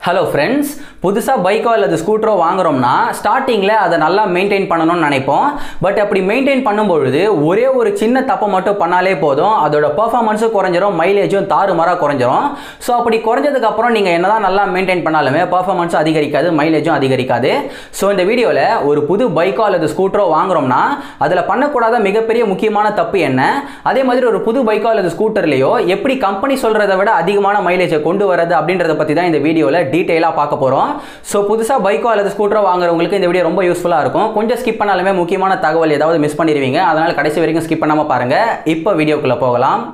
hello friends புதுசாக பைக்கோ அல்லது ஸ்கூட்டரோ வாங்குறோம்னா ஸ்டார்டிங்கில் அதை நல்லா மெயின்டைன் பண்ணணும்னு நினைப்போம் பட் அப்படி மெயின்டைன் பண்ணும்பொழுது ஒரே ஒரு சின்ன தப்பை மட்டும் பண்ணாலே போதும் அதோட பர்ஃபார்மன்ஸும் குறைஞ்சிரும் மைலேஜும் தாறுமாறாக குறைஞ்சிரும் ஸோ அப்படி குறைஞ்சதுக்கப்புறம் நீங்கள் என்னதான் நல்லா மெயின்டைன் பண்ணாலுமே பர்ஃபார்மன்ஸும் அதிகரிக்காது மைலேஜும் அதிகரிக்காது ஸோ இந்த வீடியோவில் ஒரு புது பைக்கோ அல்லது ஸ்கூட்டரோ வாங்குறோம்னா அதில் பண்ணக்கூடாத மிகப்பெரிய முக்கியமான தப்பு என்ன அதே மாதிரி ஒரு புது பைக்கோ அல்லது ஸ்கூட்டர்லையோ எப்படி கம்பெனி சொல்கிறத விட அதிகமான மைலேஜை கொண்டு வரது அப்படின்றத பற்றி தான் இந்த வீடியோவில் டீட்டெயிலாக பார்க்க போகிறோம் ஸோ புதுசாக பைக்கோ அல்லது ஸ்கூட்டரோ வாங்குறவங்களுக்கு இந்த வீடியோ ரொம்ப யூஸ்ஃபுல்லாக இருக்கும் கொஞ்சம் ஸ்கிப் பண்ணாலுமே முக்கியமான தகவல் ஏதாவது மிஸ் பண்ணிடுவீங்க அதனால் கடைசி வரைக்கும் ஸ்கிப் பண்ணாமல் பாருங்கள் இப்போ வீடியோக்குள்ளே போகலாம்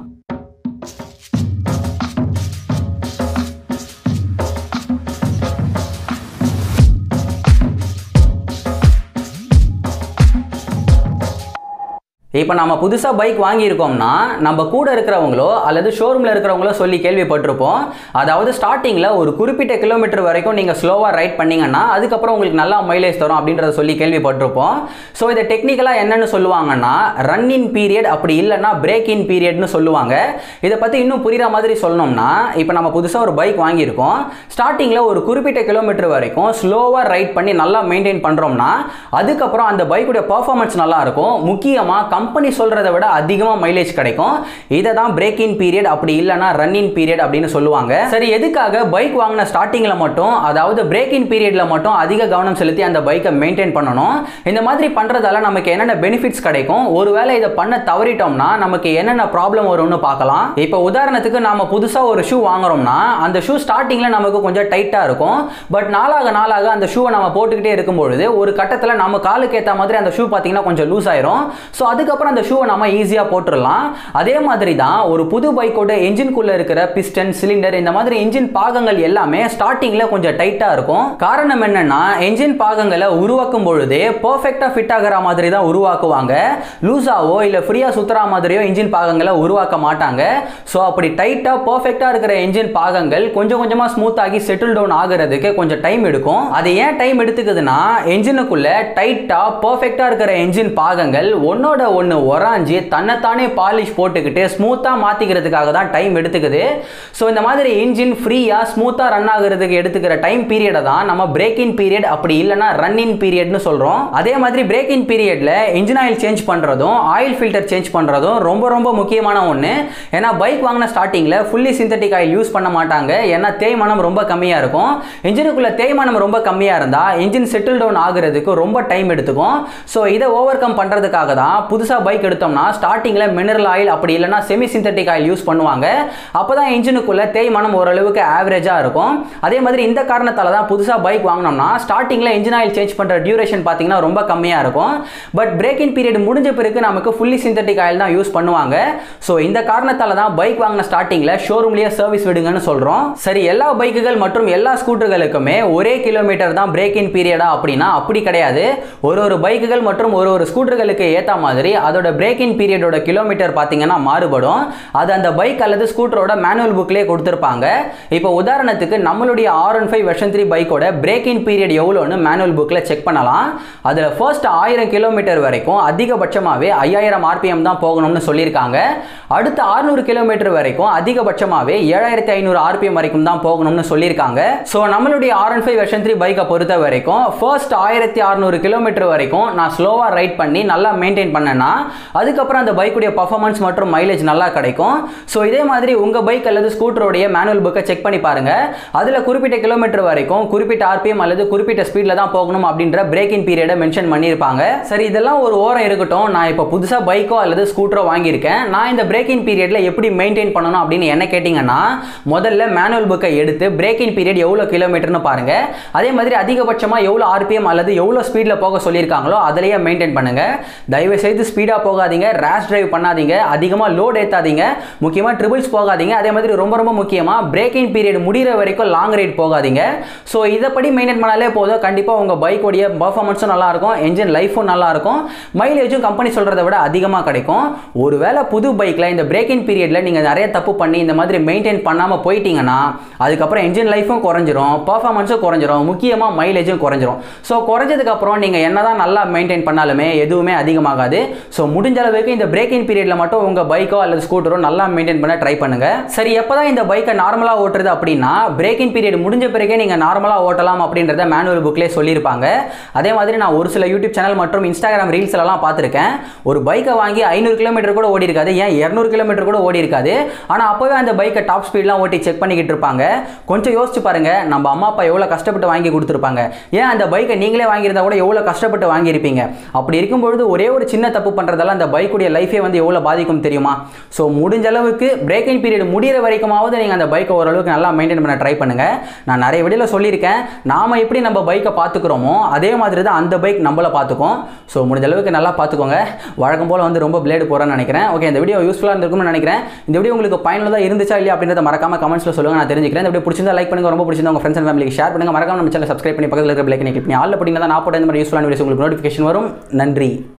இப்போ நம்ம புதுசாக பைக் வாங்கியிருக்கோம்னா நம்ம கூட இருக்கிறவங்களோ அல்லது ஷோரூமில் இருக்கிறவங்களோ சொல்லி கேள்விப்பட்டிருப்போம் அதாவது ஸ்டார்டிங்கில் ஒரு குறிப்பிட்ட கிலோமீட்டர் வரைக்கும் நீங்கள் ஸ்லோவாக ரைட் பண்ணீங்கன்னா அதுக்கப்புறம் உங்களுக்கு நல்லா மைலேஜ் தரும் அப்படின்றத சொல்லி கேள்விப்பட்டிருப்போம் ஸோ இதை டெக்னிக்கலாக என்னன்னு சொல்லுவாங்கன்னா ரன் இன் பீரியட் அப்படி இல்லைன்னா பிரேக் இன் பீரியட்னு சொல்லுவாங்க இதை பற்றி இன்னும் புரிகிற மாதிரி சொல்லணும்னா இப்போ நம்ம புதுசாக ஒரு பைக் வாங்கியிருக்கோம் ஸ்டார்டிங்கில் ஒரு குறிப்பிட்ட கிலோமீட்டர் வரைக்கும் ஸ்லோவாக ரைட் பண்ணி நல்லா மெயின்டைன் பண்ணுறோம்னா அதுக்கப்புறம் அந்த பைக்குடைய பர்ஃபார்மன்ஸ் நல்லா இருக்கும் முக்கியமாக கம்பெனி சொல்கிறத விட அதிகமாக மைலேஜ் கிடைக்கும் இதை தான் பிரேக் இன் பீரியட் அப்படி இல்லைனா ரன் இன் பீரியட் அப்படின்னு சொல்லுவாங்க சரி எதுக்காக பைக் வாங்கின ஸ்டார்டிங்கில் மட்டும் அதாவது பிரேக் இன் பீரியடில் மட்டும் அதிக கவனம் செலுத்தி அந்த பைக்கை மெயின்டைன் பண்ணணும் இந்த மாதிரி பண்ணுறதால நமக்கு என்னென்ன பெனிஃபிட்ஸ் கிடைக்கும் ஒருவேளை இதை பண்ண தவறிட்டோம்னா நமக்கு என்னென்ன ப்ராப்ளம் வரும்னு பார்க்கலாம் இப்போ உதாரணத்துக்கு நாம புதுசாக ஒரு ஷூ வாங்குறோம்னா அந்த ஷூ ஸ்டார்டிங்கில் நமக்கு கொஞ்சம் டைட்டாக இருக்கும் பட் நாளாக நாளாக அந்த ஷூவை நம்ம போட்டுக்கிட்டே இருக்கும்பொழுது ஒரு கட்டத்தில் நம்ம காலுக்கு ஏற்ற மாதிரி அந்த ஷூ பார்த்தீங்கன்னா கொஞ்சம் லூஸ் ஆயிரும் ஸோ அதுக்கப்புறம் அந்த ஷூவை நம்ம ஈஸியாக போட்டுடலாம் அதே மாதிரி தான் ஒரு புது பைக்கோட என்ஜின்குள்ளே இருக்கிற பிஸ்டன் சிலிண்டர் இந்த மாதிரி இன்ஜின் பாகங்கள் எல்லாமே ஸ்டார்டிங்கில் கொஞ்சம் டைட்டாக இருக்கும் காரணம் என்னன்னா என்ஜின் பாகங்களை உருவாக்கும் பொழுதே பர்ஃபெக்டாக ஃபிட் ஆகிற மாதிரி தான் உருவாக்குவாங்க லூஸாவோ இல்லை ஃப்ரீயாக சுற்றுற மாதிரியோ இன்ஜின் பாகங்களை உருவாக்க மாட்டாங்க ஸோ அப்படி டைட்டாக பர்ஃபெக்டாக இருக்கிற என்ஜின் பாகங்கள் கொஞ்சம் கொஞ்சமாக ஸ்மூத் ஆகி செட்டில் டவுன் ஆகிறதுக்கு கொஞ்சம் டைம் எடுக்கும் அது ஏன் டைம் எடுத்துக்குதுன்னா என்ஜினுக்குள்ள டைட்டாக பர்ஃபெக்டாக இருக்கிற என்ஜின் பாகங்கள் ஒன்னோட ஒன்று ஒராஞ்சி தன்னைத்தானே பாலிஷ் போட்டுக்கிட்டு ஸ்மூத்தாக மாற்றிக்கிறதுக்காக தான் டைம் எடுத்துக்குது ஸோ இந்த மாதிரி இன்ஜின் ஃப்ரீயாக ஸ்மூத்தாக ரன் ஆகுறதுக்கு எடுத்துக்கிற டைம் பீரியடை தான் நம்ம பிரேக் இன் பீரியட் அப்படி இல்லைனா ரன் இன் பீரியட்னு சொல்கிறோம் அதே மாதிரி பிரேக் இன் பீரியடில் இன்ஜின் ஆயில் சேஞ்ச் பண்ணுறதும் ஆயில் ஃபில்டர் சேஞ்ச் பண்ணுறதும் ரொம்ப ரொம்ப முக்கியமான ஒன்று ஏன்னா பைக் வாங்கின ஸ்டார்டிங்கில் ஃபுல்லி சிந்தட்டிக் ஆயில் யூஸ் பண்ண மாட்டாங்க ஏன்னா தேய்மானம் ரொம்ப கம்மியாக இருக்கும் இன்ஜினுக்குள்ள தேய்மானம் ரொம்ப கம்மியாக இருந்தால் இன்ஜின் செட்டில் டவுன் ஆகுறதுக்கு ரொம்ப டைம் எடுத்துக்கும் ஸோ இதை ஓவர் கம் பண்ணுறதுக்காக தான் புதுசாக பைக் எடுத்தோம்னா ஸ்டார்டிங்கில் மினரல் ஆயில் அப்படி இல்லைனா செமி சிந்தட்டிக் ஆயில் யூஸ் பண்ணுவாங்க அப்போ தான் இன்ஜினுக்குள்ள தேய்மானம் ஓரளவுக்கு ஆவரேஜாக இருக்கும் அதே மாதிரி இந்த காரணத்தால் தான் புதுசாக பைக் வாங்கினோம்னா ஸ்டார்டிங்கில் இன்ஜின் ஆயில் சேஞ்ச் பண்ணுற டியூரேஷன் பார்த்தீங்கன்னா ரொம்ப கம்மியாக இருக்கும் பட் பிரேக் இன் பீரியட் முடிஞ்ச பிறகு நமக்கு ஃபுல்லி சிந்தட்டிக் ஆயில் தான் யூஸ் பண்ணுவாங்க ஸோ இந்த காரணத்தால் தான் பைக் வாங்கின ஸ்டார்டிங்கில் ஷோரூம்லேயே சர்வீஸ் விடுங்கன்னு சொல்கிறோம் சரி எல்லா பைக்குகள் மற்றும் எல்லா ஸ்கூட்டர்களுக்குமே ஒரே கிலோமீட்டர் தான் பிரேக் இன் பீரியடா அப்படின்னா அப்படி கிடையாது ஒரு ஒரு பைக்குகள் மற்றும் ஒரு ஒரு ஸ்கூட்டர்களுக்கு ஏற்ற மாதிரி அதோட பிரேக் இன் பீரியடோட கிலோமீட்டர் பார்த்தீங்கன்னா மாறுபடும் அது அந்த பைக் அல்லது ஸ்கூட்டரோட மேனுவல் புக்லேயே கொடுத்துருப்பாங்க இப்போ உதாரணத்துக்கு நம்மளுடைய R one five version three பைக்கோட பிரேக் இன் பீரியட் எவ்வளோன்னு மேனுவல் புக்கில் செக் பண்ணலாம் அதில் ஃபர்ஸ்ட் ஆயிரம் கிலோமீட்டர் வரைக்கும் அதிகபட்சமாகவே ஐயாயிரம் ஆர்பிஎம் தான் போகணும்னு சொல்லியிருக்காங்க அடுத்த ஆறுநூறு கிலோமீட்டர் வரைக்கும் அதிகபட்சமாகவே ஏழாயிரத்தி ஐநூறு ஆர்பிஎம் வரைக்கும் தான் போகணும்னு சொல்லியிருக்காங்க ஸோ நம்மளுடைய R one five version three பைக்கை பொறுத்த வரைக்கும் ஃபர்ஸ்ட் ஆயிரத்தி அறுநூறு கிலோமீட்டர் வரைக்கும் நான் ஸ்லோவாக ரைட் பண்ணி நல்லா மெயின்டைன் பண்ணேன்னா அதுக்கப்புறம் அந்த பைக்குடைய பர்ஃபார்மன்ஸ் மற்றும் மைலேஜ் நல்லா கிடைக்கும் ஸோ இதே மாதிரி உங்கள் பைக் அல்லது ஸ்கூட்டருடைய மேனுவல் புக்கை செக் பண்ணி பாருங்க அதில் குறிப்பிட்ட கிலோமீட்டர் வரைக்கும் குறிப்பிட்ட ஆர்பிஎம் அல்லது குறிப்பிட்ட ஸ்பீடில் தான் போகணும் அப்படின்ற பிரேக் இன் பீரியடை மென்ஷன் பண்ணியிருப்பாங்க சரி இதெல்லாம் ஒரு ஓரம் இருக்கட்டும் நான் இப்போ புதுசாக பைக்கோ அல்லது ஸ்கூட்டரோ வாங்கியிருக்கேன் நான் இந்த பிரேக் இன் பீரியடில் எப்படி மெயின்டைன் பண்ணணும் அப்படின்னு என்ன கேட்டிங்கன்னா முதல்ல மேனுவல் புக்கை எடுத்து பிரேக் இன் பீரியட் எவ்வளோ கிலோமீட்டர்னு பாருங்க அதே மாதிரி அதிகபட்சமாக எவ்வளோ ஆர்பிஎம் அல்லது எவ்வளோ ஸ்பீடில் போக சொல்லியிருக்காங்களோ அதிலேயே மெயின்டைன் பண்ணுங்க தயவு செய்து ஸ்பீடாக போகாதீங்க ரேஷ் டிரைவ் பண்ணாதீங்க அதிகமாக லோட் ஏற்றாதீங்க முக்கியமாக ட்ரிபிள்ஸ் போகாதீங்க அதே மாதிரி ரொம்ப ரொம்ப முக்கியமாக பிரேக் இன் பீரியட் முடிகிற வரைக்கும் லாங் ரைட் போகாதீங்க ஸோ இதைப்படி மெயின்டைன் பண்ணாலே போதும் கண்டிப்பாக உங்கள் பைக்கோடைய பர்ஃபார்மன்ஸும் நல்லாயிருக்கும் என்ஜின் லைஃபும் நல்லாயிருக்கும் மைலேஜும் கம்பெனி சொல்கிறத விட அதிகமாக கிடைக்கும் ஒருவேளை புது பைக்கில் இந்த பிரேக் இன் பீரியடில் நீங்கள் நிறைய தப்பு பண்ணி இந்த மாதிரி மெயின்டைன் பண்ணாமல் போயிட்டீங்கன்னா அதுக்கப்புறம் என்ஜின் லைஃபும் குறைஞ்சிரும் பர்ஃபார்மன்ஸும் குறைஞ்சிரும் முக்கியமாக மைலேஜும் குறைஞ்சிரும் ஸோ குறைஞ்சதுக்கப்புறம் நீங்கள் என்ன தான் நல்லா மெயின்டைன் பண்ணாலுமே எதுவுமே அதிகமாகாது ஸோ முடிஞ்ச அளவுக்கு இந்த பிரேக்கிங் பீரியடில் மட்டும் உங்கள் பைக்கோ அல்லது ஸ்கூட்டரோ நல்லா மெயின்டைன் பண்ண ட்ரை பண்ணுங்க சரி எப்போ தான் இந்த பைக்கை நார்மலாக ஓட்டுறது அப்படின்னா பிரேக்கிங் பீரியட் முடிஞ்ச பிறகே நீங்கள் நார்மலாக ஓட்டலாம் அப்படின்றத மேனுவல் புக்லேயே சொல்லியிருப்பாங்க அதே மாதிரி நான் ஒரு சில யூடியூப் சேனல் மற்றும் இன்ஸ்டாகிராம் ரீல்ஸ்லலாம் பார்த்துருக்கேன் ஒரு பைக்கை வாங்கி ஐநூறு கிலோமீட்டர் கூட ஓடி இருக்காது ஏன் இரநூறு கிலோமீட்டர் கூட ஓடி இருக்காது ஆனால் அப்போவே அந்த பைக்கை டாப் ஸ்பீட்லாம் ஓட்டி செக் பண்ணிக்கிட்டு இருப்பாங்க கொஞ்சம் யோசிச்சு பாருங்க நம்ம அம்மா அப்பா எவ்வளோ கஷ்டப்பட்டு வாங்கி கொடுத்துருப்பாங்க ஏன் அந்த பைக்கை நீங்களே வாங்கியிருந்தா கூட எவ்வளோ கஷ்டப்பட்டு வாங்கியிருப்பீங்க அப்படி இருக்கும்பொழுது ஒரே ஒரு சின்ன தப்பு பண்ணுறதால அந்த பைக்குடைய லைஃபே வந்து எவ்வளோ பாதிக்கும் தெரியுமா ஸோ முடிஞ்ச அளவுக்கு பிரேக்கிங் பீரியட் முடிகிற வரைக்குமாவது நீங்கள் அந்த பைக்கை ஓரளவுக்கு நல்லா மெயின்டைன் பண்ண ட்ரை பண்ணுங்க நான் நிறைய வீடியோவில் சொல்லியிருக்கேன் நாம எப்படி நம்ம பைக்கை பார்த்துக்கிறோமோ அதே மாதிரி தான் அந்த பைக் நம்மளை பார்த்துக்கும் ஸோ முடிஞ்ச அளவுக்கு நல்லா பார்த்துக்கோங்க வழக்கம் போல் வந்து ரொம்ப பிளேடு போகிறேன்னு நினைக்கிறேன் ஓகே இந்த வீடியோ யூஸ்ஃபுல்லாக இருந்திருக்கும்னு நினைக்கிறேன் இந்த வீடியோ உங்களுக்கு பயனுள்ளதாக இருந்துச்சா இல்லையா அப்படின்றத மறக்காம கமெண்ட்ஸில் சொல்லுங்க நான் தெரிஞ்சுக்கிறேன் இந்த வீடியோ பிடிச்சிருந்தா லைக் பண்ணுங்க ரொம்ப பிடிச்சிருந்தா உங்கள் ஃப்ரெண்ட்ஸ் அண்ட் ஃபேமிலிக்கு ஷேர் பண்ணுங்க மறக்காம நம்ம சேனல் சப்ஸ்கிரைப் பண்ணி பக்கத்தில் இருக்கிற பிள்ளைக்கு கிளிக் பண்ணி ஆல் அப்படின்னா நான் போட்ட இந்த மாதிரி யூஸ்ஃபுல்லான வீடியோஸ் உங்களுக்கு நோட்டிஃபிகேஷன் வரும் நன்றி